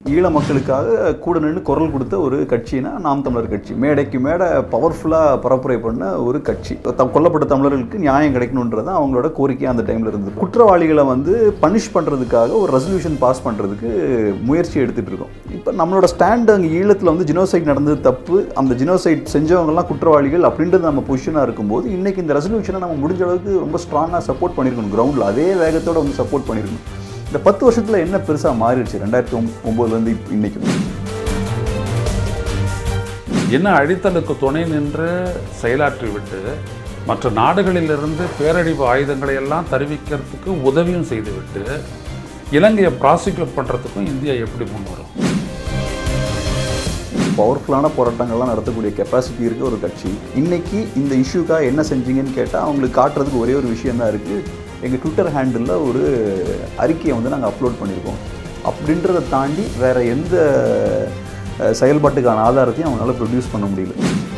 ஈழ மக்களுக்காக கூட நின்று குரல் கொடுத்த ஒரு கட்சினா நாம் தமிழர் கட்சி மேடைக்கு மேடை பவர்ஃபுல்லாக பரப்புரை பண்ண ஒரு கட்சி தம் கொல்லப்பட்ட தமிழர்களுக்கு நியாயம் கிடைக்கணுன்றது தான் அவங்களோட கோரிக்கை அந்த டைமில் இருந்தது குற்றவாளிகளை வந்து பனிஷ் பண்ணுறதுக்காக ஒரு ரெசல்யூஷன் பாஸ் பண்ணுறதுக்கு முயற்சி எடுத்துகிட்டு இருக்கோம் இப்போ நம்மளோட ஸ்டாண்ட் அங்கே ஈழத்தில் வந்து ஜினோசைட் நடந்தது தப்பு அந்த ஜினோசைட் செஞ்சவங்கலாம் குற்றவாளிகள் அப்படின்றது நம்ம பொசிஷனாக இருக்கும்போது இன்றைக்கி இந்த ரெசல்யூஷனை நம்ம முடிஞ்ச அளவுக்கு ரொம்ப ஸ்ட்ராங்காக சப்போர்ட் பண்ணியிருக்கணும் கிரவுண்டில் அதே வேகத்தோட வந்து சப்போர்ட் பண்ணியிருக்கணும் இந்த பத்து வருஷத்தில் என்ன பெருசாக மாறிடுச்சு ரெண்டாயிரத்தி ஒம்போதுலேருந்து இன்னைக்கு என்ன அழித்தலுக்கு துணை நின்று செயலாற்றி விட்டு மற்ற நாடுகளிலிருந்து பேரழிவு ஆயுதங்களை எல்லாம் தருவிக்கிறதுக்கு உதவியும் செய்துவிட்டு இலங்கையை ப்ராசிக்யூட் பண்ணுறதுக்கும் இந்தியா எப்படி முன் வரும் பவர்ஃபுல்லான போராட்டங்கள்லாம் நடத்தக்கூடிய கெப்பாசிட்டி இருக்க ஒரு கட்சி இன்னைக்கு இந்த இஷ்யூக்காக என்ன செஞ்சீங்கன்னு கேட்டால் அவங்களுக்கு காட்டுறதுக்கு ஒரே ஒரு விஷயம் தான் இருக்குது எங்கள் ட்விட்டர் ஹேண்டிலில் ஒரு அறிக்கையை வந்து நாங்கள் அப்லோட் பண்ணியிருக்கோம் அப்படின்றத தாண்டி வேறு எந்த அஹ், செயல்பாட்டுக்கான ஆதாரத்தையும் அவங்களால ப்ரொடியூஸ் பண்ண முடியல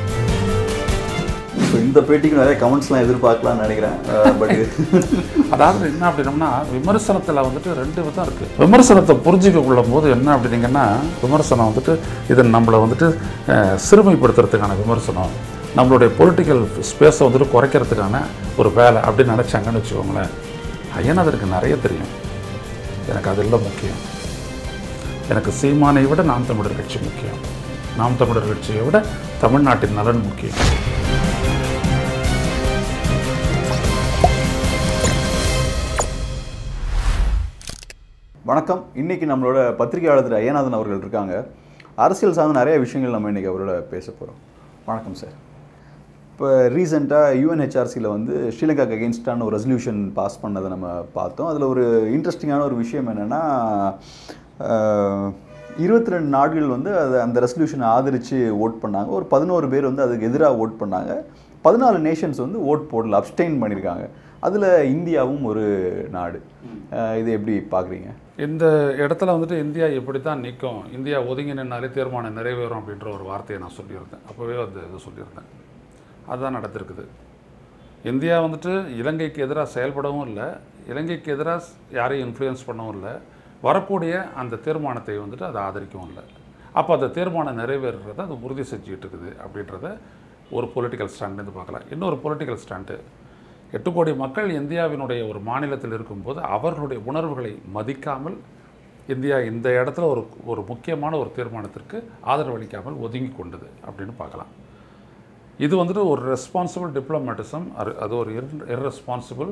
இப்போ இந்த பேட்டிக்கு நிறைய கமெண்ட்ஸ்லாம் எதிர்பார்க்கலாம்னு நினைக்கிறேன் பட் அதாவது என்ன அப்படின்னம்னா விமர்சனத்தில் வந்துட்டு ரெண்டு விதம் இருக்குது விமர்சனத்தை புரிஞ்சிக்க கொள்ளும் போது என்ன அப்படின்னீங்கன்னா விமர்சனம் வந்துட்டு இது நம்மளை வந்துட்டு அஹ், சிறுமைப்படுத்துறதுக்கான விமர்சனம் நம்மளுடைய பொலிட்டிக்கல் ஸ்பேஸை வந்துட்டு குறைக்கிறதுக்கான ஒரு வேலை அப்படின்னு நினச்சாங்கன்னு வச்சுக்கோங்களேன் ஐயனாதருக்கு நிறைய தெரியும் எனக்கு அதெல்லாம் முக்கியம் எனக்கு சீமானை விட நாம் தமிழர் கட்சி முக்கியம் நாம் தமிழர் கட்சியை விட தமிழ்நாட்டின் நலன் முக்கியம் வணக்கம் இன்னைக்கு நம்மளோட பத்திரிகையாளர் திரு ஐயநாதன் அவர்கள் இருக்காங்க அரசியல் சார்ந்த நிறைய விஷயங்கள் நம்ம இன்னைக்கு அவரோட பேச போகிறோம் வணக்கம் சார் இப்போ ரீசெண்டாக யூஎன்ஹெச்ஆர்சியில் வந்து ஸ்ரீலங்காக்கு அகேன்ஸ்டான ஒரு ரெசல்யூஷன் பாஸ் பண்ணதை நம்ம பார்த்தோம் அதில் ஒரு இன்ட்ரெஸ்டிங்கான ஒரு விஷயம் என்னென்னா இருபத்தி ரெண்டு நாடுகள் வந்து அது அந்த ரெசல்யூஷனை ஆதரித்து ஓட் பண்ணாங்க ஒரு பதினோரு பேர் வந்து அதுக்கு எதிராக ஓட் பண்ணாங்க பதினாலு நேஷன்ஸ் வந்து ஓட் போடல அப்ஸ்டெயின் பண்ணியிருக்காங்க அதில் இந்தியாவும் ஒரு நாடு அஹ் இதை எப்படி பார்க்குறீங்க இந்த இடத்துல வந்துட்டு இந்தியா இப்படி தான் நிற்கும் இந்தியா ஒதுங்கி நின்னாலே தீர்மானம் நிறைவேறும் அப்படின்ற ஒரு வார்த்தையை நான் சொல்லியிருந்தேன் அப்போவே அந்த இது சொல்லியிருந்தேன் அதுதான் நடந்திருக்குது இந்தியா வந்துட்டு இலங்கைக்கு எதிராக செயல்படவும் இல்லை இலங்கைக்கு எதிராக யாரையும் இன்ஃப்ளூயன்ஸ் பண்ணவும் இல்லை வரக்கூடிய அந்த தீர்மானத்தை வந்துட்டு அதை ஆதரிக்கவும் இல்லை அப்போ அந்த தீர்மானம் நிறைவேறுறத அது உறுதி செஞ்சுக்கிட்டு இருக்குது அப்படின்றத ஒரு பொலிட்டிக்கல் ஸ்டாண்ட்லேருந்து பார்க்கலாம் இன்னொரு பொலிட்டிக்கல் ஸ்டாண்டு எட்டு கோடி மக்கள் இந்தியாவினுடைய ஒரு மாநிலத்தில் இருக்கும்போது அவர்களுடைய உணர்வுகளை மதிக்காமல் இந்தியா இந்த இடத்துல ஒரு ஒரு முக்கியமான ஒரு தீர்மானத்திற்கு ஆதரவளிக்காமல் ஒதுங்கி கொண்டது அப்படின்னு பார்க்கலாம் இது வந்துட்டு ஒரு ரெஸ்பான்சிபிள் டிப்ளமேட்டிசம் அது ஒரு இர்ரெஸ்பான்சிபிள்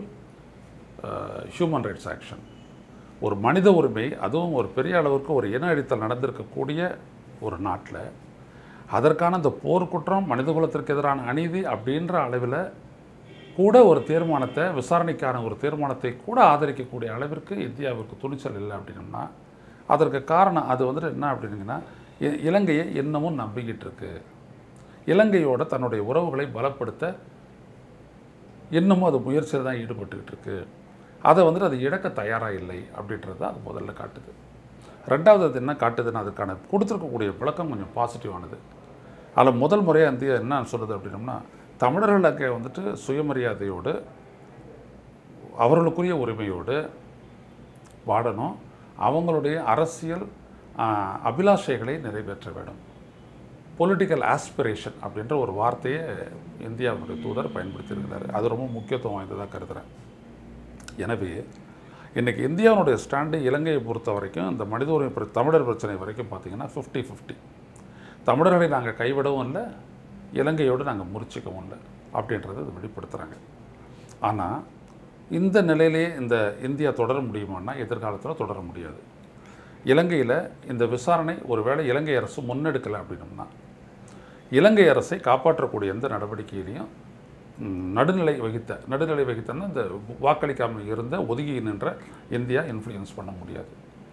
ஹியூமன் ரைட்ஸ் ஆக்ஷன் ஒரு மனித உரிமை அதுவும் ஒரு பெரிய அளவிற்கு ஒரு இன அழித்தல் நடந்திருக்கக்கூடிய ஒரு நாட்டில் அதற்கான இந்த போர்க்குற்றம் மனிதகுலத்திற்கு எதிரான அநீதி அப்படின்ற அளவில் கூட ஒரு தீர்மானத்தை விசாரணைக்கான ஒரு தீர்மானத்தை கூட ஆதரிக்கக்கூடிய அளவிற்கு இந்தியாவிற்கு துணிச்சல் இல்லை அப்படின்னம்னா அதற்கு காரணம் அது வந்துட்டு என்ன அப்படின்னீங்கன்னா இ- இலங்கையை இன்னமும் நம்பிக்கிட்டு இருக்கு இலங்கையோட தன்னுடைய உறவுகளை பலப்படுத்த இன்னமும் அது முயற்சியில் தான் ஈடுபட்டுக்கிட்டு இருக்கு அதை வந்துட்டு அது இழக்க தயாராக இல்லை அப்படின்றது தான் அது முதல்ல காட்டுது ரெண்டாவது அது என்ன காட்டுதுன்னா அதுக்கான கொடுத்துருக்கக்கூடிய விளக்கம் கொஞ்சம் பாசிட்டிவானது அதில் முதல் முறையாக இந்தியா என்ன சொல்லுது அப்படின்னம்னா தமிழர்களுக்கு வந்துட்டு சுயமரியாதையோடு அவர்களுக்குரிய உரிமையோடு வாழணும் அவங்களுடைய அரசியல் ஆஹ், அபிலாஷைகளை நிறைவேற்ற வேண்டும் பொலிட்டிக்கல் ஆஸ்பிரேஷன் அப்படின்ற ஒரு வார்த்தையை இந்தியாவுடைய தூதர் பயன்படுத்தியிருக்கிறாரு அது ரொம்ப முக்கியத்துவம் வாய்ந்ததாக கருதுகிறேன் எனவே இன்றைக்கி இந்தியாவுடைய ஸ்டாண்டு இலங்கையை பொறுத்த வரைக்கும் இந்த மனித உரிமை பிர- தமிழர் பிரச்சனை வரைக்கும் பார்த்தீங்கன்னா ஃபிஃப்டி ஃபிஃப்டி தமிழர்களை நாங்கள் கைவிடவும் இல்லை இலங்கையோடு நாங்கள் முறிச்சிக்கவும் இல்லை அப்படின்றத இது வெளிப்படுத்துகிறாங்க ஆனால் இந்த நிலையிலேயே இந்த இந்தியா தொடர முடியுமான்னா எதிர்காலத்தில் தொடர முடியாது இலங்கையில் இந்த விசாரணை ஒருவேளை இலங்கை அரசு முன்னெடுக்கலை அப்படின்னம்னா இலங்கை அரசை காப்பாற்றக்கூடிய எந்த நடவடிக்கையிலையும் ம், நடுநிலை வகித்த நடுநிலை வகித்தன்னா இந்த வாக்களிக்காமல் இருந்த ஒதுங்கி நின்ற இந்தியா இன்ஃப்ளூயன்ஸ் பண்ண முடியாது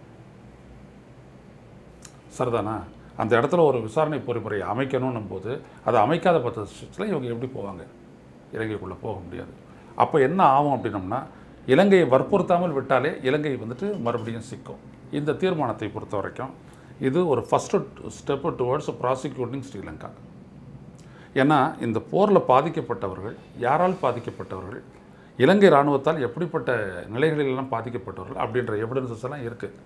சரிதானா அந்த இடத்துல ஒரு விசாரணை பொறிமுறையை அமைக்கணும்னும் போது அதை அமைக்காத பட்சத்தில் இவங்க எப்படி போவாங்க இலங்கைக்குள்ளே போக முடியாது அப்போ என்ன ஆகும் அப்படின்னம்னா இலங்கையை வற்புறுத்தாமல் விட்டாலே இலங்கை வந்துட்டு மறுபடியும் சிக்கும் இந்த தீர்மானத்தை பொறுத்த வரைக்கும் இது ஒரு first step towards prosecuting Sri Lanka ஏன்னா இந்த போரில் பாதிக்கப்பட்டவர்கள் யாரால் பாதிக்கப்பட்டவர்கள் இலங்கை இராணுவத்தால் எப்படிப்பட்ட நிலைகளிலெல்லாம் பாதிக்கப்பட்டவர்கள் அப்படின்ற எவிடன்சஸ் எல்லாம் இருக்குது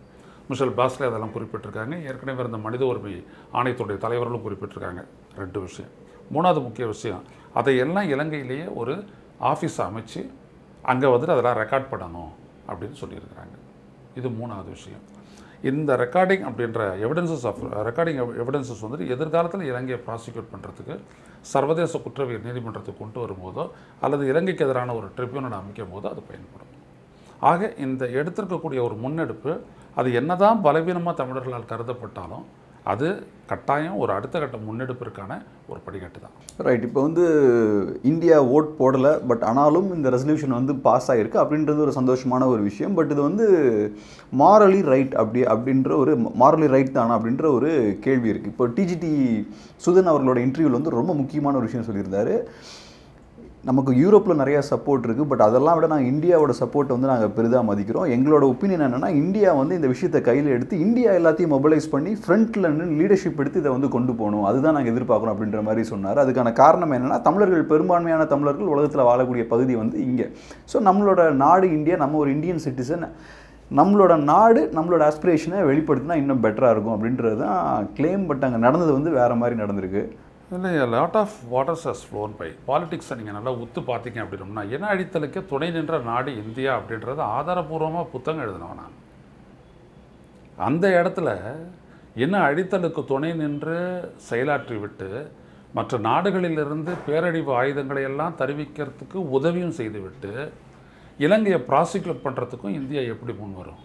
மிஷல் பாஸ்லே அதெல்லாம் குறிப்பிட்டிருக்காங்க ஏற்கனவே இருந்த மனித உரிமை ஆணையத்துடைய தலைவர்களும் குறிப்பிட்டிருக்காங்க ரெண்டு விஷயம் மூணாவது முக்கிய விஷயம் அதையெல்லாம் இலங்கையிலேயே ஒரு ஆஃபீஸ் அமைச்சு அங்கே வந்துட்டு அதெல்லாம் ரெக்கார்ட் பண்ணணும் அப்படின்னு சொல்லியிருக்கிறாங்க இது மூணாவது விஷயம் இந்த ரெக்கார்டிங் அப்படின்ற எவிடன்சஸ் ஆஃப் ரெக்கார்டிங் எவிடன்சஸ் வந்துட்டு எதிர்காலத்தில் இலங்கையை ப்ராசிக்யூட் பண்ணுறதுக்கு சர்வதேச குற்றவியல் நீதிமன்றத்துக்கு கொண்டு வரும்போதோ அல்லது இலங்கைக்கு எதிரான ஒரு ட்ரிபியூனல் அமைக்கும் போதோ அது பயன்படும் ஆக இந்த எடுத்திருக்கக்கூடிய ஒரு முன்னெடுப்பு அது என்னதான் பலவீனமாக தமிழர்களால் கருதப்பட்டாலும் அது கட்டாயம் ஒரு அடுத்த கட்ட முன்னெடுப்பிற்கான ஒரு படிக்கட்டு தான் ரைட் இப்போ வந்து இந்தியா ஓட் போடலை பட் ஆனாலும் இந்த ரெசல்யூஷன் வந்து பாஸ் ஆகிருக்கு அப்படின்றது ஒரு சந்தோஷமான ஒரு விஷயம் பட் இது வந்து மாரலி ரைட் அப்படி அப்படின்ற ஒரு மாரலி ரைட் தானா அப்படின்ற ஒரு கேள்வி இருக்குது இப்போ டிஜிடி சுதன் அவர்களோட இன்டர்வியூவில் வந்து ரொம்ப முக்கியமான ஒரு விஷயம் சொல்லியிருந்தாரு நமக்கு யூரோப்பில் நிறைய சப்போர்ட் இருக்குது பட் அதெல்லாம் விட நாங்கள் இந்தியாவோட சப்போர்ட்டை வந்து நாங்கள் பெரிதாக மதிக்கிறோம் எங்களோட ஒப்பீனியன் என்னென்னா இந்தியா வந்து இந்த விஷயத்தை கையில் எடுத்து இந்தியா எல்லாத்தையும் மொபைலைஸ் பண்ணி ஃப்ரண்ட்டில் நின்று லீடர்ஷிப் எடுத்து இதை வந்து கொண்டு போகணும் அதுதான் நாங்கள் எதிர்பார்க்குறோம் அப்படின்ற மாதிரி சொன்னார் அதுக்கான காரணம் என்னென்னா தமிழர்கள் பெரும்பான்மையான தமிழர்கள் உலகத்தில் வாழக்கூடிய பகுதி வந்து இங்கே ஸோ நம்மளோட நாடு இந்தியா நம்ம ஒரு இந்தியன் சிட்டிசன் நம்மளோட நாடு நம்மளோட ஆஸ்பிரேஷனை வெளிப்படுத்தினா இன்னும் பெட்டராக இருக்கும் அப்படின்றது தான் கிளைம் பட் அங்கே நடந்தது வந்து வேறு மாதிரி நடந்திருக்கு இல்லை lot of waters has flown by பாலிடிக்ஸை நீங்கள் நல்லா உத்து பார்த்தீங்க அப்படின்னோம்னா இன அடித்தலுக்கு துணை நின்ற நாடு இந்தியா அப்படின்றது ஆதாரபூர்வமாக புத்தகம் எழுதினவன் நான் அந்த இடத்துல இன அழித்தலுக்கு துணை நின்று செயலாற்றி விட்டு மற்ற நாடுகளிலிருந்து பேரழிவு ஆயுதங்களை எல்லாம் தருவிக்கிறதுக்கு உதவியும் செய்துவிட்டு இலங்கையை ப்ராசிக்யூட் பண்ணுறதுக்கும் இந்தியா எப்படி முன் வரும்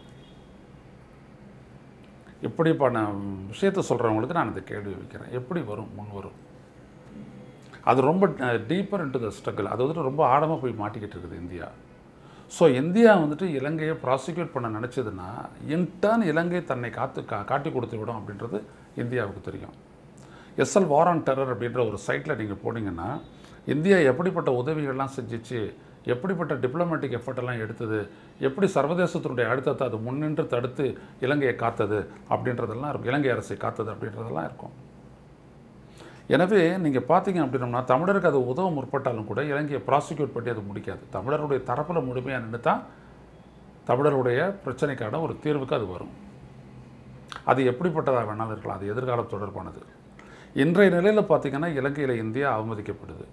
இப்படிப்பான விஷயத்தை சொல்கிறவங்களுக்கு நான் இந்த கேள்வி வைக்கிறேன் எப்படி வரும் முன் வரும் அது ரொம்ப டீப்பர் இன்டு த ஸ்ட்ரகிள் அது வந்துட்டு ரொம்ப ஆழமாக போய் மாட்டிக்கிட்டு இருக்குது இந்தியா ஸோ இந்தியா வந்துட்டு இலங்கையை ப்ராசிக்யூட் பண்ண நினச்சதுன்னா இன்டர்ன் இலங்கை தன்னை காத்து கா காட்டி கொடுத்து விடும் அப்படின்றது இந்தியாவுக்கு தெரியும் எஸ்எல் வார் ஆன் டெரர் அப்படின்ற ஒரு சைட்டில் நீங்கள் போனீங்கன்னா இந்தியா எப்படிப்பட்ட உதவிகள்லாம் செஞ்சிச்சு எப்படிப்பட்ட டிப்ளமேட்டிக் எஃபர்ட் எல்லாம் எடுத்தது எப்படி சர்வதேசத்தினுடைய அழுத்தத்தை அது முன்னின்று தடுத்து இலங்கையை காத்தது அப்படின்றதெல்லாம் இருக்கும் இலங்கை அரசை காத்தது அப்படின்றதெல்லாம் இருக்கும் எனவே நீங்கள் பார்த்தீங்க அப்படின்னம்னா தமிழருக்கு அது உதவ முற்பட்டாலும் கூட இலங்கையை ப்ராசிக்யூட் பண்ணி அது முடிக்காது தமிழருடைய தரப்பில் முழுமையாக நின்று தான் தமிழருடைய பிரச்சனைக்கான ஒரு தீர்வுக்கு அது வரும் அது எப்படிப்பட்டதாக வேணாலும் இருக்கலாம் அது எதிர்காலம் தொடர்பானது இன்றைய நிலையில் பார்த்தீங்கன்னா இலங்கையில் இந்தியா அவமதிக்கப்படுது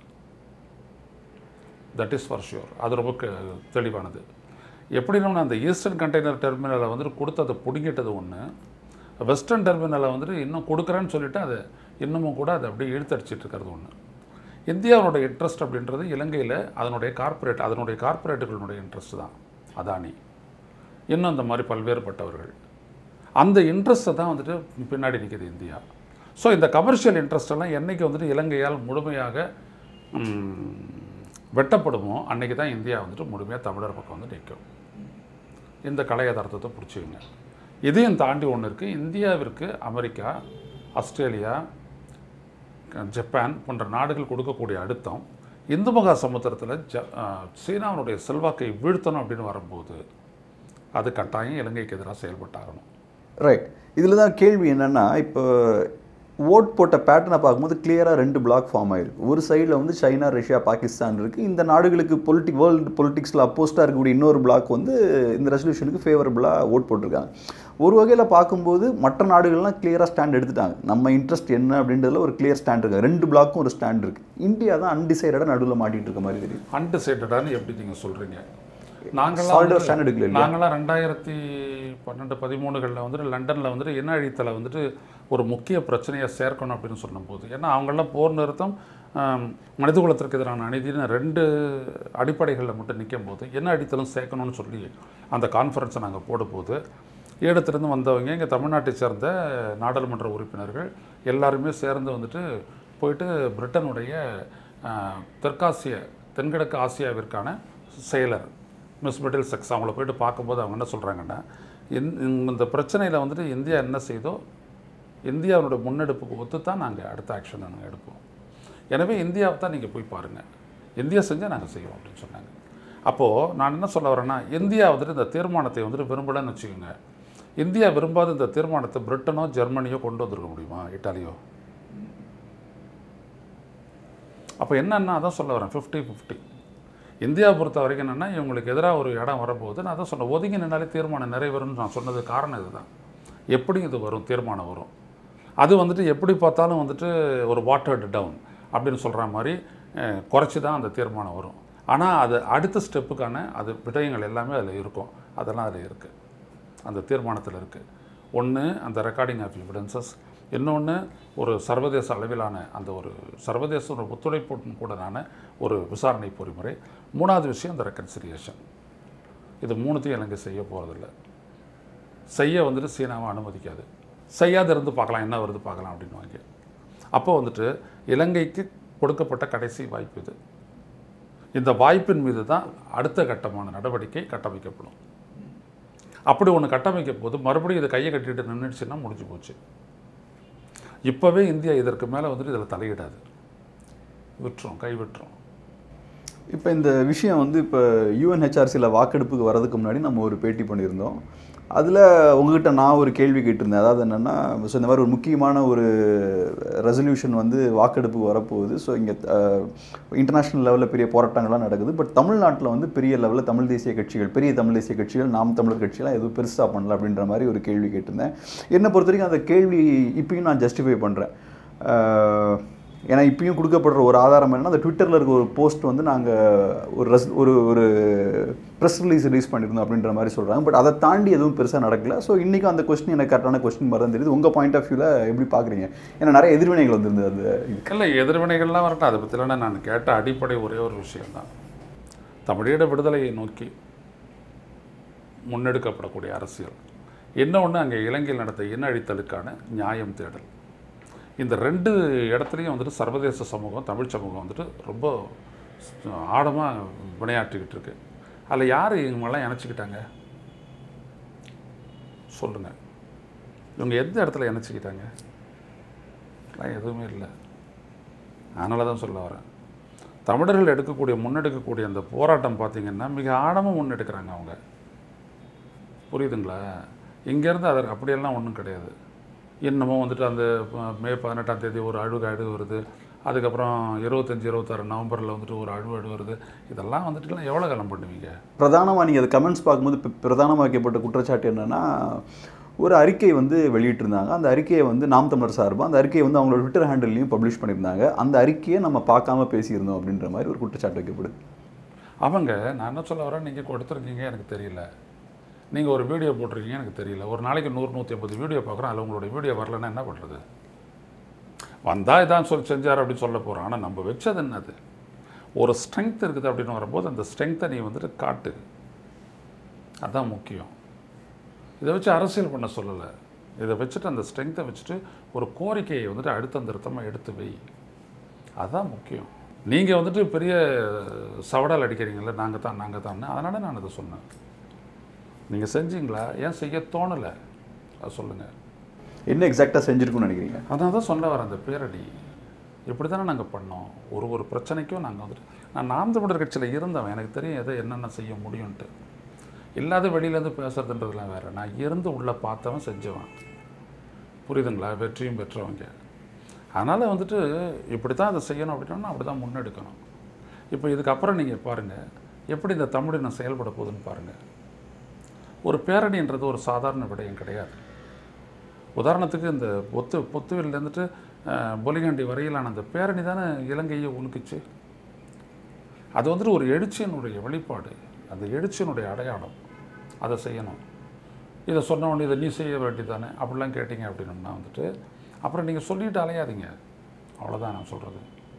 தட் இஸ் ஃபார் ஷியோர் அது ரொம்ப க- தெளிவானது எப்படின்னா அந்த ஈஸ்டர்ன் கண்டெய்னர் டெர்மினலை வந்துட்டு கொடுத்து அதை பிடுங்கிட்டது ஒன்று வெஸ்டர்ன் டெர்மினலை வந்துட்டு இன்னும் கொடுக்குறேன்னு சொல்லிட்டு அதை இன்னமும் கூட அதை அப்படியே இழுத்தடிச்சிட்டு இருக்கிறது ஒன்று இந்தியாவோட இன்ட்ரெஸ்ட் அப்படின்றது இலங்கையில் அதனுடைய கார்ப்பரேட் அதனுடைய கார்ப்பரேட்டுகளுடைய இன்ட்ரெஸ்ட் தான் அதானி இன்னும் அந்த மாதிரி பல்வேறுபட்டவர்கள் அந்த இன்ட்ரெஸ்ட்டை தான் வந்துட்டு பின்னாடி நிற்கிது இந்தியா ஸோ இந்த கமர்ஷியல் இன்ட்ரெஸ்ட் எல்லாம் என்னைக்கு வந்துட்டு இலங்கையால் முழுமையாக ம், வெட்டப்படுமோ அன்னைக்கு தான் இந்தியா வந்துட்டு முழுமையாக தமிழர் பக்கம் வந்து நிற்கும் இந்த கலை யதார்த்தத்தை பிடிச்சிங்க இதையும் தாண்டி ஒன்று இருக்குது இந்தியாவிற்கு அமெரிக்கா ஆஸ்திரேலியா க- ஜப்பான் போன்ற நாடுகள் கொடுக்கக்கூடிய அழுத்தம் இந்து மகா சமுத்திரத்தில் ஜ அஹ், சீனாவினுடைய செல்வாக்கை வீழ்த்தணும் அப்படின்னு வரும்போது அது கட்டாயம் இலங்கைக்கு எதிராக செயல்பட்டாகணும் ரைட் இதில் தான் கேள்வி என்னென்னா இப்போ ஓட் போட்ட பேட்டர்னை பார்க்கும்போது கிளியராக ரெண்டு பிளாக் ஃபார்ம் ஆயிருக்கு ஒரு சைடில் வந்து சைனா ரஷ்யா பாகிஸ்தான் இருக்குது இந்த நாடுகளுக்கு பொலிட்டிக் வேர்ல்டு பொலிட்டிக்ஸில் அப்போஸ்டாக இருக்கக்கூடிய இன்னொரு பிளாக் வந்து இந்த ரெசல்யூஷனுக்கு ஃபேவரபுளாக ஓட் போட்டிருக்காங்க ஒரு வகையில் பார்க்கும்போது மற்ற நாடுகள்லாம் கிளியராக ஸ்டாண்ட் எடுத்துட்டாங்க நம்ம இன்ட்ரெஸ்ட் என்ன அப்படின்றதுல ஒரு கிளியர் ஸ்டாண்ட் இருக்கு ரெண்டு பிளாக்கும் ஒரு ஸ்டாண்ட் இருக்குது இந்தியா தான் அன்டிசைடடாக நடுவில் மாட்டிட்டு இருக்க மாதிரி தெரியுது அன்டிசைடடான்னு எப்படி நீங்கள் சொல்கிறீங்க நாங்களாம் Solid வந்து- stand எடுக்கல இல்லையா? நாங்களாம் ரெண்டாயிரத்தி பன்னெண்டு பதிமூணுகளில் வந்துட்டு லண்டனில் வந்துட்டு இன அழித்தலை வந்துட்டு ஒரு முக்கிய பிரச்சனையை சேர்க்கணும் அப்படின்னு சொன்னபோது ஏன்னா அவங்கெல்லாம் போர் நிறுத்தம் ஆம், மனிதகுலத்திற்கு எதிரான அநீதினு ரெண்டு அடிப்படைகளில் மட்டும் நிற்கும் போது என்ன அடித்தலும் சேர்க்கணும்னு சொல்லி அந்த கான்ஃபரன்ஸை நாங்கள் போடும்போது ஈழத்திலிருந்து வந்தவங்க இங்கே தமிழ்நாட்டை சேர்ந்த நாடாளுமன்ற உறுப்பினர்கள் எல்லாருமே சேர்ந்து வந்துட்டு போயிட்டு பிரிட்டனுடைய ஆ, தெற்காசிய தென்கிழக்கு ஆசியாவிற்கான செயலர் மிஸ் மிடில் செக்ஸ் அவங்கள போயிட்டு பார்க்கும்போது அவங்க என்ன சொல்கிறாங்கன்னா இந்த பிரச்சனையில் வந்துட்டு இந்தியா என்ன செய்தோ இந்தியாவோட முன்னெடுப்புக்கு ஒத்து தான் நாங்கள் அடுத்த ஆக்ஷன் நாங்கள் எடுப்போம் எனவே இந்தியாவை தான் நீங்கள் போய் பாருங்கள் இந்தியா செஞ்சால் நாங்கள் செய்வோம் அப்படின்னு சொன்னாங்க அப்போது நான் என்ன சொல்ல வரேன்னா இந்தியா வந்துட்டு இந்த தீர்மானத்தை வந்துட்டு விரும்பலன்னு வச்சுக்கோங்க இந்தியா விரும்பாத இந்த தீர்மானத்தை பிரிட்டனோ ஜெர்மனியோ கொண்டு வந்திருக்க முடியுமா இட்டாலியோ அப்போ என்னன்னா அதான் சொல்ல வரேன் ஃபிஃப்டி ஃபிஃப்டி இந்தியாவை பொறுத்த வரைக்கும் என்னென்னா இவங்களுக்கு எதிராக ஒரு இடம் வரும்போது நான் அதான் சொன்னேன் ஒதுங்கி நின்னாலே தீர்மானம் நிறைவேறும்னு நான் சொன்னது காரணம் இதுதான் எப்படி இது வரும் தீர்மானம் வரும் அது வந்துட்டு எப்படி பார்த்தாலும் வந்துட்டு ஒரு வாட்டர்டு டவுன் அப்படின்னு சொல்கிற மாதிரி குறைச்சி தான் அந்த தீர்மானம் வரும் ஆனால் அது அடுத்த ஸ்டெப்புக்கான அது விடயங்கள் எல்லாமே அதில் இருக்கும் அதெல்லாம் அதில் இருக்குது அந்த தீர்மானத்தில் இருக்குது ஒன்று அந்த ரெக்கார்டிங் ஆஃப் எவிடன்சஸ் இன்னொன்று ஒரு சர்வதேச அளவிலான அந்த ஒரு சர்வதேச ஒரு ஒத்துழைப்புடன் கூடனான ஒரு விசாரணை பொறிமுறை மூணாவது விஷயம் அந்த ரெக்கன்சிலியேஷன் இது மூணுத்தையும் இலங்கை செய்ய போகிறதில்ல செய்ய வந்துட்டு சீனாவை அனுமதிக்காது செய்யாத இருந்து பார்க்கலாம் என்ன வருது பார்க்கலாம் அப்படின்னு வாங்க அப்போ வந்துட்டு இலங்கைக்கு கொடுக்கப்பட்ட கடைசி வாய்ப்பு இது இந்த வாய்ப்பின் மீது தான் அடுத்த கட்டமான நடவடிக்கை கட்டமைக்கப்படும் அப்படி ஒன்று கட்டமைக்கும் போது மறுபடியும் இதை கையை கட்டிட்டு நின்றுச்சுன்னா முடிஞ்சு போச்சு இப்போவே இந்தியா இதற்கு மேலே வந்துட்டு இதில் தலையிடாது விட்டுரும் கை விட்டுரும் இப்போ இந்த விஷயம் வந்து இப்போ யூஎன்ஹெச்ஆர்சியில் வாக்கெடுப்புக்கு வரதுக்கு முன்னாடி நம்ம ஒரு பேட்டி பண்ணியிருந்தோம் அதில் உங்ககிட்ட நான் ஒரு கேள்வி கேட்டிருந்தேன் அதாவது என்னென்னா ஸோ இந்த மாதிரி ஒரு முக்கியமான ஒரு ரெசல்யூஷன் வந்து வாக்கெடுப்புக்கு வரப்போகுது ஸோ இங்கே இன்டர்நேஷ்னல் லெவலில் பெரிய போராட்டங்கள்லாம் நடக்குது பட் தமிழ்நாட்டில் வந்து பெரிய லெவலில் தமிழ் தேசிய கட்சிகள் பெரிய தமிழ் தேசிய கட்சிகள் நாம் தமிழர் கட்சியெல்லாம் எதுவும் பெருசாக பண்ணல அப்படின்ற மாதிரி ஒரு கேள்வி கேட்டிருந்தேன் என்னை பொறுத்த வரைக்கும் அந்த கேள்வி இப்பயும் நான் ஜஸ்டிஃபை பண்ணுறேன் ஏன்னா இப்பயும் கொடுக்கப்படுற ஒரு ஆதாரம் என்னன்னா அந்த ட்விட்டரில் இருக்க ஒரு போஸ்ட் வந்து நாங்கள் ஒரு ரெஸ் ஒரு ஒரு ப்ரெஸ் ரிலீஸ் ரிலீஸ் பண்ணியிருந்தோம் அப்படின்ற மாதிரி சொல்கிறாங்க பட் அதை தாண்டி எதுவும் பெருசாக நடக்கல ஸோ இன்றைக்கும் அந்த கொஸ்டின் எனக்கு கரெக்டான கொஸ்டின் மாதிரி தான் தெரியுது உங்கள் பாயிண்ட் ஆஃப் வியூவில் எப்படி பார்க்குறீங்க ஏன்னா நிறைய எதிர்வினைகள் வந்திருந்தது அது இதுக்கு இல்லை எதிர்வினைகள்லாம் வரட்டும் அதை பற்றிலாம் நான் கேட்ட அடிப்படை ஒரே ஒரு விஷயம்தான் தமிழீழ விடுதலையை நோக்கி முன்னெடுக்கப்படக்கூடிய அரசியல் என்ன ஒன்று அங்கே இலங்கையில் நடந்த இன அழித்தலுக்கான நியாயம் தேடல் இந்த ரெண்டு இடத்துலையும் வந்துட்டு சர்வதேச சமூகம் தமிழ் சமூகம் வந்துட்டு ரொம்ப ஆழமாக வினையாற்றிக்கிட்டு இருக்கு அதில் யார் இவங்கெல்லாம் இணைச்சிக்கிட்டாங்க சொல்லுங்கள் இவங்க எந்த இடத்துல இணைச்சிக்கிட்டாங்க அதெல்லாம் எதுவுமே இல்லை அதனால தான் சொல்ல வரேன் தமிழர்கள் எடுக்கக்கூடிய முன்னெடுக்கக்கூடிய அந்த போராட்டம் பார்த்தீங்கன்னா மிக ஆழமாக முன்னெடுக்கிறாங்க அவங்க புரியுதுங்களா இங்கேருந்து அதற்கு அப்படியெல்லாம் ஒன்றும் கிடையாது இன்னமும் வந்துட்டு அந்த அஹ், மே பதினெட்டாம் தேதி ஒரு அழுகு அழுகு வருது அதுக்கப்புறம் இருபத்தஞ்சி இருபத்தாறு நவம்பரில் வந்துட்டு ஒரு அழுவு அழு வருது இதெல்லாம் வந்துட்டுலாம் எவ்வளோ காலம் பண்ணுவீங்க பிரதானமாக நீங்கள் அது கமெண்ட்ஸ் பார்க்கும்போது இப்போ பிரதானமாக வைக்கப்பட்ட குற்றச்சாட்டு என்னென்னா ஒரு அறிக்கை வந்து வெளியிட்டிருந்தாங்க அந்த அறிக்கையை வந்து நாம் தமிழர் சார்பாக அந்த அறிக்கையை வந்து அவங்களோட ட்விட்டர் ஹேண்டில்லையும் பப்ளிஷ் பண்ணியிருந்தாங்க அந்த அறிக்கையை நம்ம பார்க்காம பேசியிருந்தோம் அப்படின்ற மாதிரி ஒரு குற்றச்சாட்டு வைக்கப்படுது அவங்க நான் என்ன சொல்ல வரேன் நீங்கள் கொடுத்துருக்கீங்க எனக்கு தெரியல நீங்கள் ஒரு வீடியோ போட்டிருக்கீங்க எனக்கு தெரியல ஒரு நாளைக்கு நூறு நூற்றி ஐம்பது வீடியோ பார்க்குறோம் அதில் உங்களுடைய வீடியோ வரலன்னா என்ன பண்ணுறது வந்தால் இதான் சொல்லி செஞ்சார் அப்படின்னு சொல்ல போகிறோம் ஆனால் நம்ம வச்சது என்னது ஒரு ஸ்ட்ரென்த் இருக்குது அப்படின்னு வரும்போது அந்த ஸ்ட்ரென்த்தை நீ வந்துட்டு காட்டு அதான் முக்கியம் இதை வச்சு அரசியல் பண்ண சொல்லலை இதை வச்சுட்டு அந்த ஸ்ட்ரென்த்தை வச்சுட்டு ஒரு கோரிக்கையை வந்துட்டு அழுத்தம் திருத்தமாக எடுத்து வை அதுதான் முக்கியம் நீங்கள் வந்துட்டு பெரிய சவடால் அடிக்கிறீங்களே நாங்கள் தான் நாங்கள் தான் அதனால் நான் இதை சொன்னேன் நீங்கள் செஞ்சீங்களா ஏன் செய்ய தோணலை அது சொல்லுங்கள் என்ன எக்ஸாக்டாக செஞ்சுருக்குன்னு நினைக்கிறீங்க அதான் தான் சொல்ல வரேன் அந்த பேரடி இப்படி தானே நாங்கள் பண்ணோம் ஒரு ஒரு பிரச்சனைக்கும் நாங்கள் வந்துட்டு நான் நாம் தமிழர் கட்சியில் இருந்தவன் எனக்கு தெரியும் எதை என்னென்ன செய்ய முடியும்ன்ட்டு இல்லாத வெளியிலேருந்து பேசுறதுன்றதுலாம் வேறு நான் இருந்து உள்ளே பார்த்தவன் செஞ்சவன் புரியுதுங்களா வெற்றியும் பெற்றவங்க அதனால் வந்துட்டு இப்படி தான் அதை செய்யணும் அப்படின்னா அப்படி தான் முன்னெடுக்கணும் இப்போ இதுக்கப்புறம் நீங்கள் பாருங்கள் எப்படி இந்த தமிழினம் செயல்பட போகுதுன்னு பாருங்கள் ஒரு பேரணின்றது ஒரு சாதாரண விடயம் கிடையாது உதாரணத்துக்கு இந்த பொத்து பொத்துவிலேருந்துட்டு பொலிகாண்டி வரையிலான அந்த பேரணி தானே இலங்கையை உலுக்குச்சு அது வந்துட்டு ஒரு எழுச்சியினுடைய வெளிப்பாடு அந்த எழுச்சியினுடைய அடையாளம் அதை செய்யணும் இதை சொன்ன உடனே இதை நீ செய்ய வேண்டியதானே அப்படிலாம் கேட்டிங்க அப்படின்னம்னா வந்துட்டு அப்புறம் நீங்கள் சொல்லிட்டு அலையாதீங்க அவ்வளோதான் நான் சொல்கிறது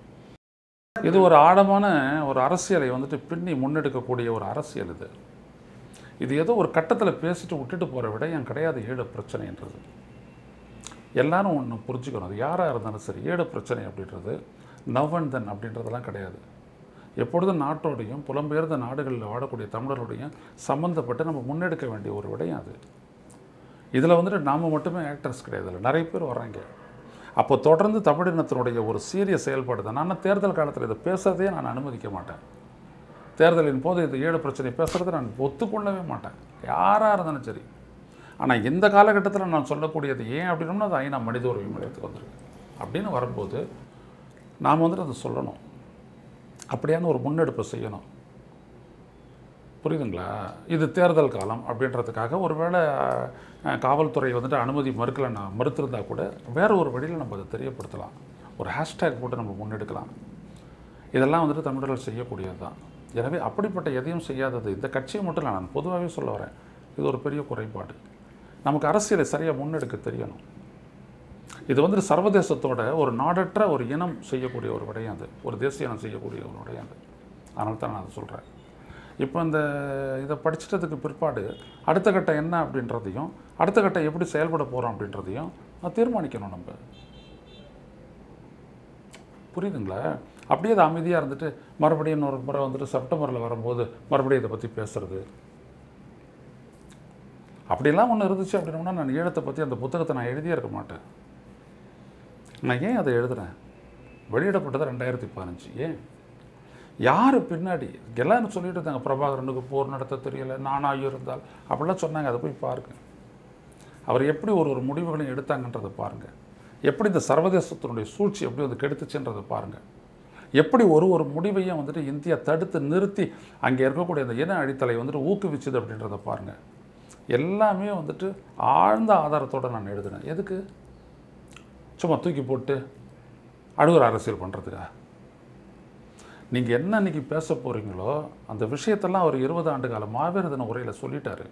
இது ஒரு ஆழமான ஒரு அரசியலை வந்துட்டு பின்னி முன்னெடுக்கக்கூடிய ஒரு அரசியல் இது இது ஏதோ ஒரு கட்டத்தில் பேசிட்டு விட்டுட்டு போகிற விடயம் கிடையாது ஈழ பிரச்சனைன்றது எல்லாரும் ஒன்று புரிஞ்சுக்கணும் அது யாராக இருந்தாலும் சரி ஈழ பிரச்சனை அப்படின்றது நவ் அண்ட் தென் அப்படின்றதெல்லாம் கிடையாது எப்பொழுதும் நாட்டோடையும் புலம்பெயர்ந்த நாடுகளில் வாழக்கூடிய தமிழரோடையும் சம்மந்தப்பட்டு நம்ம முன்னெடுக்க வேண்டிய ஒரு விடயம் அது இதில் வந்துட்டு நாம் மட்டுமே ஆக்டர்ஸ் கிடையாது இதுல நிறைய பேர் வர்றாங்க அப்போ தொடர்ந்து தமிழினத்தினுடைய ஒரு சீரிய செயல்பாடு தான் நான் தேர்தல் காலத்தில் இதை பேசுறதே நான் அனுமதிக்க மாட்டேன் தேர்தலின் போது இது ஈழ பிரச்சனை பேசுகிறத நான் ஒத்துக்கொள்ளவே மாட்டேன் யாராக இருந்தாலும் சரி ஆனால் இந்த காலகட்டத்தில் நான் சொல்லக்கூடியது ஏன் அப்படின்னா அது ஐநா மனித உரிமை நிலையத்துக்கு வந்திருக்கு அப்படின்னு வரும்போது நாம் வந்துட்டு அதை சொல்லணும் அப்படியான ஒரு முன்னெடுப்பை செய்யணும் புரியுதுங்களா இது தேர்தல் காலம் அப்படின்றதுக்காக ஒருவேளை அஹ், காவல்துறை வந்துட்டு அனுமதி மறுக்கலை நான் மறுத்திருந்தா கூட வேற ஒரு வழியில் நம்ம அதை தெரியப்படுத்தலாம் ஒரு ஹேஷ்டேக் போட்டு நம்ம முன்னெடுக்கலாம் இதெல்லாம் வந்துட்டு தமிழர்கள் செய்யக்கூடியது தான் எனவே அப்படிப்பட்ட எதையும் செய்யாதது இந்த கட்சியை மட்டும் இல்லை நான் பொதுவாகவே சொல்ல வரேன் இது ஒரு பெரிய குறைபாடு நமக்கு அரசியலை சரியாக முன்னெடுக்க தெரியணும் இது வந்துட்டு சர்வதேசத்தோட ஒரு நாடற்ற ஒரு இனம் செய்யக்கூடிய ஒரு விடயம் அது ஒரு தேசிய இனம் செய்யக்கூடிய ஒரு விடயம் அது அதனால தான் நான் அதை சொல்கிறேன் இப்போ இந்த இதை படிச்சிட்டதுக்கு பிற்பாடு அடுத்த கட்டம் என்ன அப்படின்றதையும் அடுத்த கட்டம் எப்படி செயல்பட போகிறோம் அப்படின்றதையும் நான் தீர்மானிக்கணும் நம்ம புரியுதுங்களா அப்படியே அது அமைதியாக இருந்துட்டு மறுபடியும் இன்னொரு முறை வந்துட்டு செப்டம்பரில் வரும்போது மறுபடியும் இதை பற்றி பேசுறது அப்படிலாம் ஒன்று இருந்துச்சு அப்படின்னா நான் ஈழத்தை பற்றி அந்த புத்தகத்தை நான் எழுதியே இருக்க மாட்டேன் நான் ஏன் அதை எழுதுறேன் வெளியிடப்பட்டது ரெண்டாயிரத்தி பதினஞ்சு ஏன் யார் பின்னாடி எல்லாரும் சொல்லிட்டு இருந்தாங்க பிரபாகரனுக்கு போர் நடத்த தெரியல நானாக இருந்தால் அப்படிலாம் சொன்னாங்க அதை போய் பாருங்க அவர் எப்படி ஒரு ஒரு முடிவுகளையும் எடுத்தாங்கன்றதை பாருங்க எப்படி இந்த சர்வதேசத்தினுடைய சூழ்ச்சி எப்படி வந்து கெடுத்துச்சுன்றதை பாருங்க எப்படி ஒரு ஒரு முடிவையும் வந்துட்டு இந்தியா தடுத்து நிறுத்தி அங்கே இருக்கக்கூடிய அந்த இன அழித்தலை வந்துட்டு ஊக்குவிச்சுது அப்படின்றத பாருங்க எல்லாமே வந்துட்டு ஆழ்ந்த ஆதாரத்தோடு நான் எழுதினேன் எதுக்கு சும்மா தூக்கி போட்டு அழுகுற அரசியல் பண்ணுறதுக்கா நீங்கள் என்ன இன்னைக்கு பேச போகிறீங்களோ அந்த விஷயத்தெல்லாம் அவர் இருபது ஆண்டு கால மாவீர தின உரையில் சொல்லிட்டாரு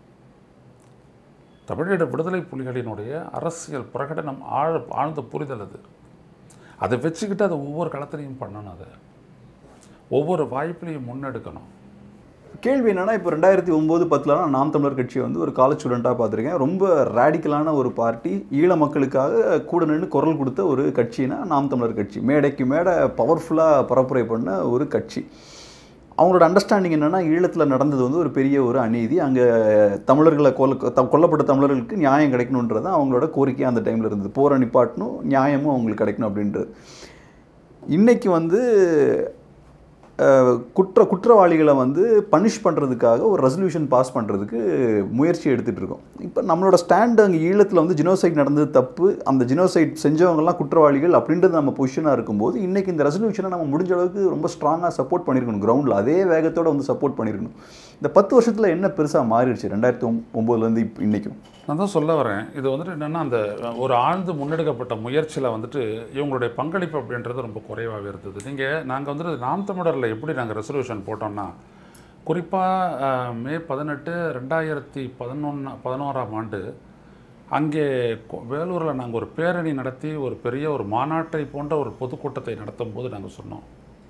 தமிழீழ விடுதலை புலிகளினுடைய அரசியல் பிரகடனம் ஆழ ஆழ்ந்த புரிதல் அது அதை வச்சுக்கிட்டு அதை ஒவ்வொரு களத்துலையும் பண்ணணும் அதை ஒவ்வொரு வாய்ப்புலையும் முன்னெடுக்கணும் கேள்வி என்னன்னா இப்போ ரெண்டாயிரத்தி ஒம்பது பத்துலலாம் நாம் தமிழர் கட்சியை வந்து ஒரு காலேஜ் ஸ்டூடெண்ட்டாக பார்த்துருக்கேன் ரொம்ப ரேடிக்கலான ஒரு பார்ட்டி ஈழ மக்களுக்காக கூட நின்று குரல் கொடுத்த ஒரு கட்சினா நாம் தமிழர் கட்சி மேடைக்கு மேடை பவர்ஃபுல்லாக பரப்புரை பண்ண ஒரு கட்சி அவங்களோட அண்டர்ஸ்டாண்டிங் என்னென்னா ஈழத்தில் நடந்தது வந்து ஒரு பெரிய ஒரு அநீதி அங்கே தமிழர்களை கொல்ல த- கொல்லப்பட்ட தமிழர்களுக்கு நியாயம் கிடைக்கணுன்றது தான் அவங்களோட கோரிக்கை அந்த டைமில் இருந்தது போரை நிப்பாட்டணும் நியாயமும் அவங்களுக்கு கிடைக்கணும் அப்படின்றது இன்னைக்கு வந்து அஹ், குற்ற குற்றவாளிகளை வந்து பனிஷ் பண்ணுறதுக்காக ஒரு ரெசல்யூஷன் பாஸ் பண்ணுறதுக்கு முயற்சி எடுத்துகிட்டு இருக்கோம் இப்போ நம்மளோட ஸ்டாண்ட் அங்கே ஈழத்தில் வந்து ஜினோசைட் நடந்தது தப்பு அந்த ஜினோசைட் செஞ்சவங்கலாம் குற்றவாளிகள் அப்படின்றது நம்ம பொசிஷனாக இருக்கும்போது இன்றைக்கி இந்த ரெசல்யூஷனை நம்ம முடிஞ்ச அளவுக்கு ரொம்ப ஸ்ட்ராங்காக சப்போர்ட் பண்ணியிருக்கணும் கிரவுண்டில் அதே வேகத்தோடு வந்து சப்போர்ட் பண்ணியிருக்கணும் இந்த பத்து வருஷத்தில் என்ன பெருசாக மாறிடுச்சு ரெண்டாயிரத்தி ஒம்போதுலேருந்து இப்போ இன்றைக்கும் நான் தான் சொல்ல வரேன் இது வந்துட்டு என்னென்னா அந்த ஒரு ஆழ்ந்து முன்னெடுக்கப்பட்ட முயற்சியில் வந்துட்டு இவங்களுடைய பங்களிப்பு அப்படின்றது ரொம்ப குறைவாகவே இருந்தது நீங்கள் நாங்கள் வந்துட்டு நாம் தமிழரில் எப்படி நாங்கள் ரெசல்யூஷன் போட்டோம்னா குறிப்பாக மே பதினெட்டு ரெண்டாயிரத்தி பதினொன்று பதினோராம் ஆண்டு அங்கே கொ- வேலூரில் நாங்கள் ஒரு பேரணி நடத்தி ஒரு பெரிய ஒரு மாநாட்டை போன்ற ஒரு பொதுக்கூட்டத்தை நடத்தும் போது நாங்கள் சொன்னோம்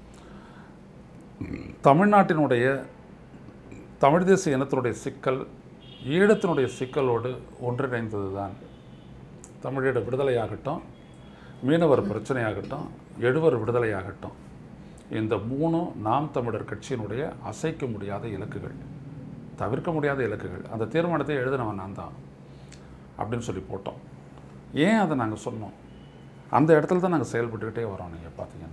தமிழ்நாட்டினுடைய தமிழ் தேசிய இனத்தினுடைய சிக்கல் ஈழத்தினுடைய சிக்கலோடு ஒன்றிணைந்தது தான் தமிழீழ விடுதலையாகட்டும் மீனவர் பிரச்சனையாகட்டும் எழுவர் விடுதலையாகட்டும் இந்த மூணும் நாம் தமிழர் கட்சியினுடைய அசைக்க முடியாத இலக்குகள் தவிர்க்க முடியாத இலக்குகள் அந்த தீர்மானத்தை எழுதினவன் நான் தான் அப்படின்னு சொல்லி போட்டோம் ஏன் அதை நாங்கள் சொன்னோம் அந்த இடத்துல தான் நாங்கள் செயல்பட்டுக்கிட்டே வரோம் நீங்கள் பார்த்தீங்கன்னா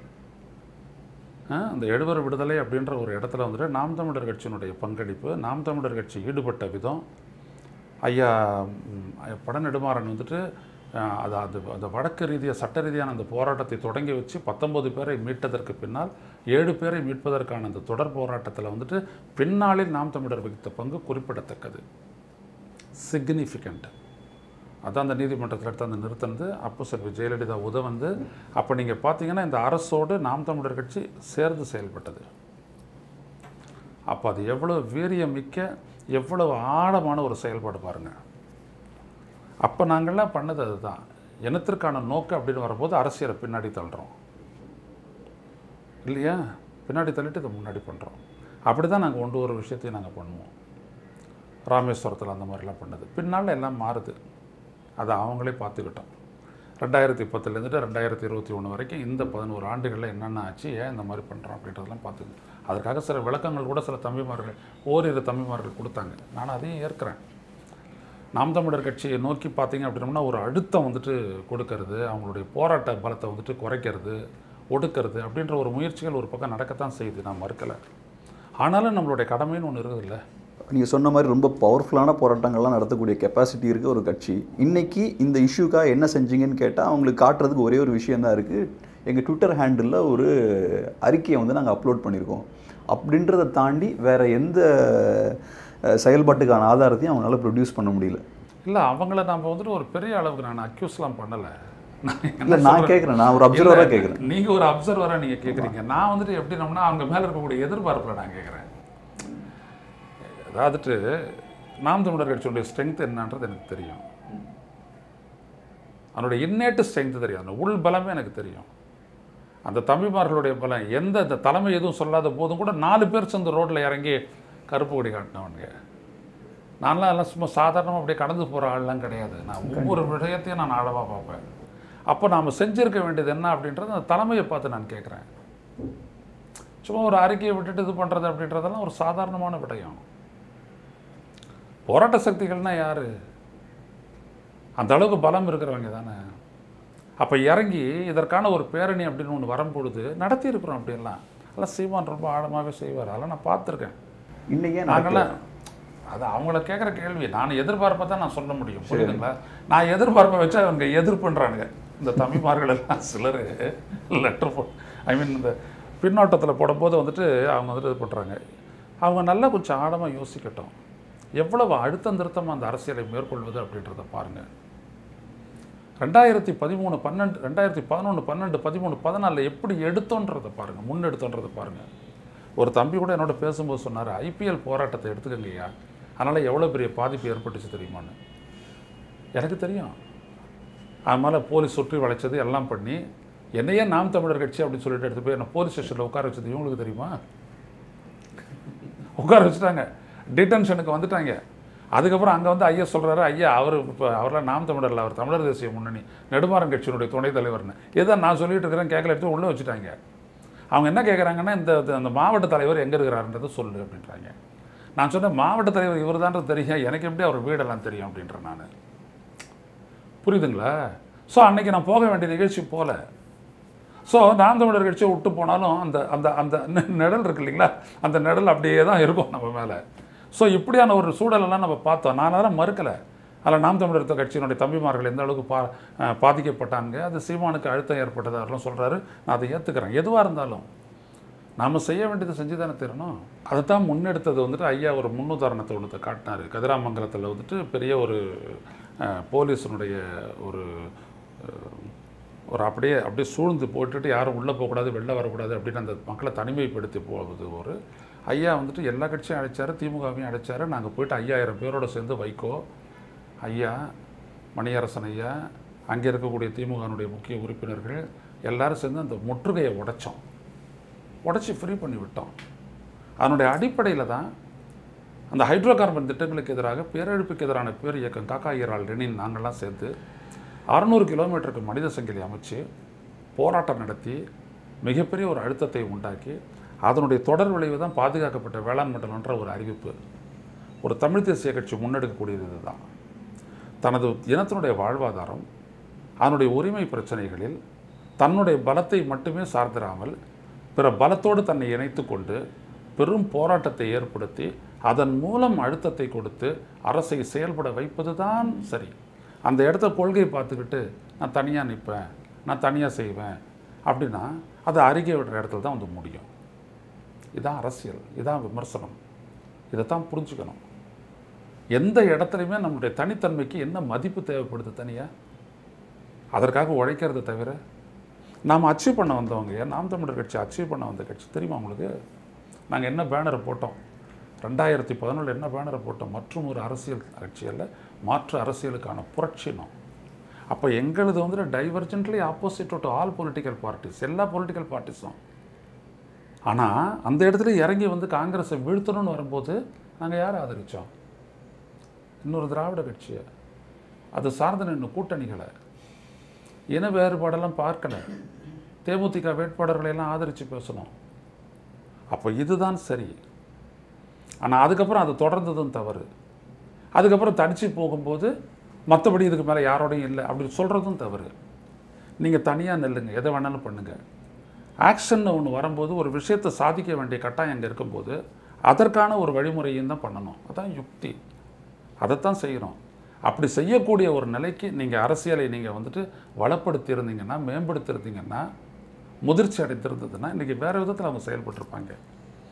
ஆ, அந்த எழுவர் விடுதலை அப்படின்ற ஒரு இடத்துல வந்துட்டு நாம் தமிழர் கட்சியினுடைய பங்களிப்பு நாம் தமிழர் கட்சி ஈடுபட்ட விதம் ஐயா ம், ஐயா பட நெடுமாறன் வந்துட்டு ஆ, அது அது அந்த வடக்கு ரீதியாக சட்ட ரீதியான அந்த போராட்டத்தை தொடங்கி வச்சு பத்தொன்பது பேரை மீட்டதற்கு பின்னால் ஏழு பேரை மீட்பதற்கான அந்த தொடர் போராட்டத்தில் வந்துட்டு பின்னாளில் நாம் தமிழர் வகித்த பங்கு குறிப்பிடத்தக்கது சிக்னிஃபிகண்ட் அதான் அந்த நீதிமன்றத்தில் எடுத்து அந்த நிறுத்தினது அப்போ செல்வி ஜெயலலிதா உதவந்து அப்போ நீங்கள் பார்த்தீங்கன்னா இந்த அரசோடு நாம் தமிழர் கட்சி சேர்ந்து செயல்பட்டது அப்போ அது எவ்வளோ வீரியமிக்க எவ்வளவு ஆழமான ஒரு செயல்பாடு பாருங்கள் அப்போ நாங்கள்லாம் பண்ணது அதுதான் இனத்திற்கான நோக்கு அப்படின்னு வரும்போது அரசியலை பின்னாடி தள்ளுறோம் இல்லையா பின்னாடி தள்ளிட்டு இதை முன்னாடி பண்ணுறோம் அப்படி தான் நாங்கள் ஒன்று ஒரு விஷயத்தையும் நாங்கள் பண்ணுவோம் ராமேஸ்வரத்தில் அந்த மாதிரிலாம் பண்ணது பின்னால் எல்லாம் மாறுது அதை அவங்களே பார்த்துக்கிட்டோம் ரெண்டாயிரத்தி பத்துலேருந்துட்டு ரெண்டாயிரத்தி இருபத்தி ஒன்று வரைக்கும் இந்த பதினோரு ஆண்டுகளில் என்னென்ன ஆச்சு ஏன் இந்த மாதிரி பண்ணுறோம் அப்படின்றதெல்லாம் பார்த்துங்க அதற்காக சில விளக்கங்கள் கூட சில தம்பிமார்கள் ஓரிரு தம்பிமார்கள் கொடுத்தாங்க நான் அதையும் ஏற்கிறேன் நாம் தமிழர் கட்சியை நோக்கி பார்த்தீங்க அப்படின்னோம்னா ஒரு அழுத்தம் வந்துட்டு கொடுக்கறது அவங்களுடைய போராட்ட பலத்தை வந்துட்டு குறைக்கிறது ஒடுக்கிறது அப்படின்ற ஒரு முயற்சிகள் ஒரு பக்கம் நடக்கத்தான் செய்யுது நான் மறுக்கலை ஆனாலும் நம்மளுடைய கடமைன்னு ஒன்று இருக்குதுல்ல நீங்கள் சொன்ன மாதிரி ரொம்ப பவர்ஃபுல்லான போராட்டங்கள்லாம் நடத்தக்கூடிய கெப்பாசிட்டி இருக்க ஒரு கட்சி இன்னைக்கு இந்த இஷ்யூக்காக என்ன செஞ்சீங்கன்னு கேட்டால் அவங்களுக்கு காட்டுறதுக்கு ஒரே ஒரு விஷயம் தான் இருக்குது எங்கள் ட்விட்டர் ஹேண்டிலில் ஒரு அறிக்கையை வந்து நாங்கள் அப்லோட் பண்ணியிருக்கோம் அப்படின்றத தாண்டி வேற எந்த அஹ், செயல்பாட்டுக்கான ஆதாரத்தையும் அவங்களால ப்ரொடியூஸ் பண்ண முடியல இல்லை அவங்கள நம்ம வந்துட்டு ஒரு பெரிய அளவுக்கு நான் அக்யூஸ்லாம் பண்ணலை இல்லை நான் கேட்குறேன் நான் ஒரு அப்சர்வராக கேட்குறேன் நீங்க ஒரு அப்சர்வரா நீங்க கேக்குறீங்க நான் வந்துட்டு எப்படி நம்மனா அவங்க மேல இருக்கக்கூடிய எதிர்பார்ப்புல நான் கேட்குறேன் அதாவதுட்டு நாம் தமிழர் கட்சியுடைய ஸ்ட்ரென்த் என்னன்றது எனக்கு தெரியும் அதனுடைய இன்னேட்டு ஸ்ட்ரென்த் தெரியும் அந்த உள் பலமே எனக்கு தெரியும் அந்த தம்பிமார்களுடைய பலம் எந்த இந்த தலைமை எதுவும் சொல்லாத போதும் கூட நாலு பேர் சேர்ந்து ரோட்டில் இறங்கி கருப்பு கொடி காட்டினவனுங்க நான்லாம் எல்லாம் சும்மா சாதாரணமாக அப்படியே கடந்து போகிற ஆள்லாம் கிடையாது நான் ஒவ்வொரு விஷயத்தையும் நான் ஆழமாக பார்ப்பேன் அப்போ நாம் செஞ்சிருக்க வேண்டியது என்ன அப்படின்றது அந்த தலைமையை பார்த்து நான் கேட்குறேன் சும்மா ஒரு அறிக்கையை விட்டுட்டு இது பண்ணுறது அப்படின்றதெல்லாம் ஒரு சாதாரணமான விடயம் போராட்ட சக்திகள்னா யாரு அந்த அளவுக்கு பலம் இருக்கிறவங்க தானே அப்போ இறங்கி இதற்கான ஒரு பேரணி அப்படின்னு ஒன்று வரும்பொழுது நடத்தி இருக்கிறோம் அப்படின்லாம் அதெல்லாம் சீமான் ரொம்ப ஆழமாகவே செய்வார் அதெல்லாம் நான் பார்த்துருக்கேன் இன்னைக்கு ஏன் நடக்கல நாங்களாம் அது அவங்கள கேட்குற கேள்வி நான் எதிர்பார்ப்பை தான் நான் சொல்ல முடியும் புரியுதுங்களா நான் எதிர்பார்ப்பை வச்சு அவங்க எதிர்ப்புன்றானுங்க இந்த தமிழ்மார்கள் எல்லாம் சிலர் லெட்டர் போ ஐ மீன் இந்த பின்னோட்டத்தில் போடும்போது வந்துட்டு அவங்க வந்துட்டு இது பண்ணுறாங்க அவங்க நல்லா கொஞ்சம் ஆழமாக யோசிக்கட்டும் எவ்வளவு அழுத்தம் திருத்தமாக அந்த அரசியலை மேற்கொள்வது அப்படின்றத பாருங்கள் ரெண்டாயிரத்தி பதிமூணு பன்னெண்டு ரெண்டாயிரத்தி பதினொன்று பன்னெண்டு பதிமூணு பதினாலில் எப்படி எடுத்தோன்றதை பாருங்கள் முன்னெடுத்தோன்றதை பாருங்கள் ஒரு தம்பி கூட என்னோட பேசும்போது சொன்னார் ஐபிஎல் போராட்டத்தை எடுத்துக்கங்கய்யா அதனால் எவ்வளோ பெரிய பாதிப்பு ஏற்பட்டுச்சு தெரியுமான்னு எனக்கு தெரியும் அதனால போலீஸ் சுற்றி வளைச்சது எல்லாம் பண்ணி என்னையே நாம் தமிழர் கட்சி அப்படின்னு சொல்லிட்டு எடுத்து போய் என்ன போலீஸ் ஸ்டேஷனில் உட்கார வச்சது இவங்களுக்கு தெரியுமா உட்கார வச்சுட்டாங்க டிடென்ஷனுக்கு வந்துட்டாங்க அதுக்கப்புறம் அங்கே வந்து ஐயா சொல்கிறாரு ஐயா அவர் இப்போ அவரெல்லாம் நாம் தமிழரில் அவர் தமிழர் தேசிய முன்னணி நெடுமாறன் கட்சியினுடைய துணைத் தலைவர்னு இதை நான் சொல்லிட்டு இருக்கிறேன் கேட்கல எடுத்து உள்ளே வச்சுட்டாங்க அவங்க என்ன கேட்குறாங்கன்னா இந்த இந்த- அந்த மாவட்ட தலைவர் எங்கே இருக்கிறாருன்றதை சொல்லு அப்படின்றாங்க நான் சொன்னேன் மாவட்ட தலைவர் இவர் தான்றது தெரியும் எனக்கு எப்படி அவர் வீடெல்லாம் தெரியும் அப்படின்றேன் நான் புரியுதுங்களா ஸோ அன்னைக்கு நான் போக வேண்டிய நிகழ்ச்சி போல ஸோ நாம் தமிழர் கட்சியை விட்டு போனாலும் அந்த அந்த அந்த நெ- நிழல் இருக்கு இல்லைங்களா அந்த நிழல் அப்படியே தான் இருக்கும் நம்ம மேலே ஸோ இப்படியான ஒரு சூழலெல்லாம் நம்ம பார்த்தோம் நான் அதெல்லாம் மறுக்கலை அதில் நாம் தமிழர் கட்சியினுடைய தம்பிமார்கள் எந்த அளவுக்கு பா அஹ் பாதிக்கப்பட்டாங்க அது சீமானுக்கு அழுத்தம் ஏற்பட்டது அவரெல்லாம் சொல்கிறாரு நான் அதை ஏற்றுக்கிறேன் எதுவாக இருந்தாலும் நாம் செய்ய வேண்டியதை செஞ்சு தானே தரணும் அதை தான் முன்னெடுத்தது வந்துட்டு ஐயா ஒரு முன்னுதாரணத்தை ஒன்றத்தை காட்டினார் கதிராமங்கலத்தில் வந்துட்டு பெரிய ஒரு அஹ், போலீஸினுடைய ஒரு அஹ், ஒரு அப்படியே அப்படியே சூழ்ந்து போட்டுட்டு யாரும் உள்ளே போகக்கூடாது வெளில வரக்கூடாது அப்படின்னு அந்த மக்களை தனிமைப்படுத்தி போவது ஒரு ஐயா வந்துட்டு எல்லா கட்சியும் அழைச்சாரு திமுகவையும் அழைச்சாரு நாங்கள் போயிட்டு ஐயாயிரம் பேரோட சேர்ந்து வைகோ ஐயா மணியரசன் ஐயா அங்கே இருக்கக்கூடிய திமுகனுடைய முக்கிய உறுப்பினர்கள் எல்லாரும் சேர்ந்து அந்த முற்றுகையை உடைச்சோம் உடச்சி ஃப்ரீ பண்ணி விட்டோம் அதனுடைய அடிப்படையில் தான் அந்த ஹைட்ரோ கார்பன் திட்டங்களுக்கு எதிராக பேரழிப்புக்கு எதிரான பேர் இயக்கம் காக்கா ஈரால் லெனின் நாங்கள்லாம் சேர்ந்து அறநூறு கிலோமீட்டருக்கு மனித சங்கிலி அமைச்சு போராட்டம் நடத்தி மிகப்பெரிய ஒரு அழுத்தத்தை உண்டாக்கி அதனுடைய தொடர் விளைவு தான் பாதுகாக்கப்பட்ட வேளாண் மண்டலம்ன்ற ஒரு அறிவிப்பு ஒரு தமிழ் தேசிய கட்சி முன்னெடுக்கக்கூடியது இதுதான் தனது இனத்தினுடைய வாழ்வாதாரம் அதனுடைய உரிமை பிரச்சனைகளில் தன்னுடைய பலத்தை மட்டுமே சார்ந்திராமல் பிற பலத்தோடு தன்னை இணைத்து கொண்டு பெரும் போராட்டத்தை ஏற்படுத்தி அதன் மூலம் அழுத்தத்தை கொடுத்து அரசை செயல்பட வைப்பது தான் சரி அந்த இடத்த கொள்கை பார்த்துக்கிட்டு நான் தனியாக நிற்பேன் நான் தனியாக செய்வேன் அப்படின்னா அதை அறிக்கை விடுற இடத்துல தான் வந்து முடியும் இதான் அரசியல் இதான் விமர்சனம் இதைத்தான் புரிஞ்சுக்கணும் எந்த இடத்துலையுமே நம்மளுடைய தனித்தன்மைக்கு என்ன மதிப்பு தேவைப்படுது தனியாக அதற்காக உழைக்கிறத தவிர நாம் அச்சீவ் பண்ண வந்தவங்க ஏன் நாம் தமிழர் கட்சி அச்சீவ் பண்ண வந்த கட்சி தெரியுமா உங்களுக்கு நாங்கள் என்ன பேனரை போட்டோம் ரெண்டாயிரத்தி பதினொன்றில் என்ன பேனரை போட்டோம் மற்றும் ஒரு அரசியல் கட்சியில் மாற்று அரசியலுக்கான புரட்சினம் அப்போ எங்களது வந்துட்டு divergently opposite to all political parties எல்லா பொலிட்டிக்கல் பார்ட்டிஸும் ஆனால் அந்த இடத்துல இறங்கி வந்து காங்கிரஸை வீழ்த்தணும்னு வரும்போது நாங்கள் யாரை ஆதரித்தோம் இன்னொரு திராவிட கட்சியை அது சார்ந்த நின்று கூட்டணிகளை இன வேறுபாடெல்லாம் பார்க்கல தேமுதிக வேட்பாளர்களை எல்லாம் ஆதரித்து பேசணும் அப்போ இதுதான் சரி ஆனால் அதுக்கப்புறம் அது தொடர்ந்ததும் தவறு அதுக்கப்புறம் தனிச்சு போகும்போது மற்றபடி இதுக்கு மேலே யாரோடையும் இல்லை அப்படி சொல்கிறதும் தவறு நீங்கள் தனியாக நில்லுங்க எதை வேணாலும் பண்ணுங்கள் ஆக்ஷன் ஒன்று வரும்போது ஒரு விஷயத்தை சாதிக்க வேண்டிய கட்டாயம் அங்கே இருக்கும்போது அதற்கான ஒரு வழிமுறையும் தான் பண்ணணும் அதான் யுக்தி அதைத்தான் செய்கிறோம் அப்படி செய்யக்கூடிய ஒரு நிலைக்கு நீங்கள் அரசியலை நீங்கள் வந்துட்டு வளப்படுத்தி இருந்தீங்கன்னா மேம்படுத்தி இருந்தீங்கன்னா முதிர்ச்சி அடைந்திருந்ததுன்னா இன்றைக்கி வேறு விதத்தில் அவங்க செயல்பட்டிருப்பாங்க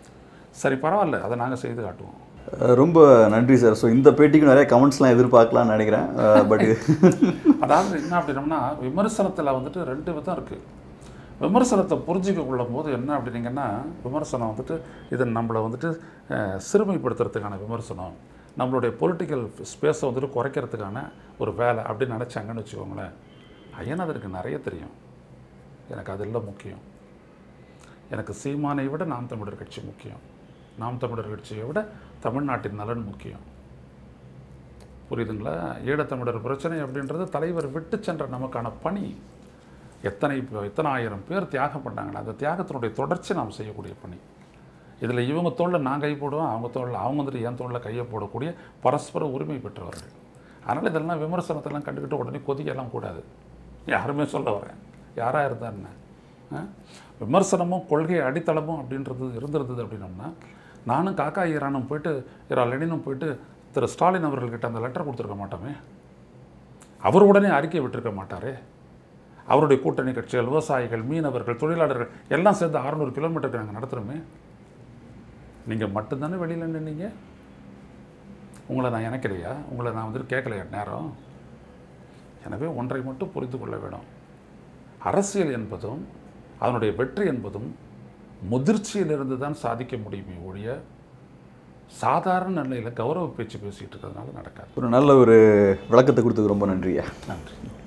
சரி பரவாயில்ல அதை நாங்கள் செய்து காட்டுவோம் அஹ் ரொம்ப நன்றி சார் ஸோ இந்த பேட்டிக்கு நிறைய கமெண்ட்ஸ்லாம் எதிர்பார்க்கலாம்னு நினைக்கிறேன் பட் அதாவது என்ன அப்படின்னம்னா விமர்சனத்தில் வந்துட்டு ரெண்டு விதம் இருக்குது விமர்சனத்தை புரிஞ்சிக்க கொள்ளும் போது என்ன அப்படின்னீங்கன்னா விமர்சனம் வந்துட்டு இது நம்மளை வந்துட்டு அஹ், சிறுமைப்படுத்துறதுக்கான விமர்சனம் நம்மளுடைய பொலிட்டிக்கல் ஸ்பேஸை வந்துட்டு குறைக்கிறதுக்கான ஒரு வேலை அப்படின்னு நினச்சாங்கன்னு வச்சுக்கோங்களேன் ஐயன் அதற்கு நிறைய தெரியும் எனக்கு அது இல்லை முக்கியம் எனக்கு சீமானை விட நாம் தமிழர் கட்சி முக்கியம் நாம் தமிழர் கட்சியை விட தமிழ்நாட்டின் நலன் முக்கியம் புரியுதுங்களா ஈழத்தமிழர் பிரச்சனை அப்படின்றது தலைவர் விட்டு சென்ற நமக்கான பணி எத்தனை பே- எத்தனை ஆயிரம் பேர் தியாகம் பண்ணாங்களே அந்த தியாகத்தினுடைய தொடர்ச்சி நாம் செய்யக்கூடிய பணி இதில் இவங்க தோளில் நான் கை போடுவேன் அவங்க தோளில் அவங்க வந்துட்டு என் தோளில் கையை போடக்கூடிய பரஸ்பர உரிமை பெற்றவர்கள் அதனால் இதெல்லாம் விமர்சனத்தெல்லாம் கண்டுக்கிட்டு உடனே கொதிக்கலாம் கூடாது யாருமே சொல்ல வரேன் யாராக இருந்தா என்ன ஆ? விமர்சனமும் கொள்கை அடித்தளமும் அப்படின்றது இருந்திருந்தது அப்படின்னம்னா நானும் காக்கா ஈரானும் போயிட்டு இரா லெனினும் போயிட்டு திரு ஸ்டாலின் அவர்கள்கிட்ட அந்த லெட்டர் கொடுத்துருக்க மாட்டோமே அவர் உடனே அறிக்கை விட்டிருக்க மாட்டாரே அவருடைய கூட்டணி கட்சிகள் விவசாயிகள் மீனவர்கள் தொழிலாளர்கள் எல்லாம் சேர்ந்து அறநூறு கிலோமீட்டருக்கு நாங்கள் நடத்துகிறோமே நீங்கள் மட்டும்தானே வெளியில் நின்னீங்க உங்களை நான் இணைக்கலையா உங்களை நான் வந்துட்டு கேட்கலையா நேரம் எனவே ஒன்றை மட்டும் புரிந்து கொள்ள வேணும் அரசியல் என்பதும் அதனுடைய வெற்றி என்பதும் முதிர்ச்சியிலிருந்து தான் சாதிக்க முடியுமே ஒழிய சாதாரண நிலையில் கௌரவ பேச்சு பேசிகிட்டு இருக்கிறதுனால நடக்காது ஒரு நல்ல ஒரு விளக்கத்தை கொடுத்ததுக்கு ரொம்ப நன்றியா நன்றி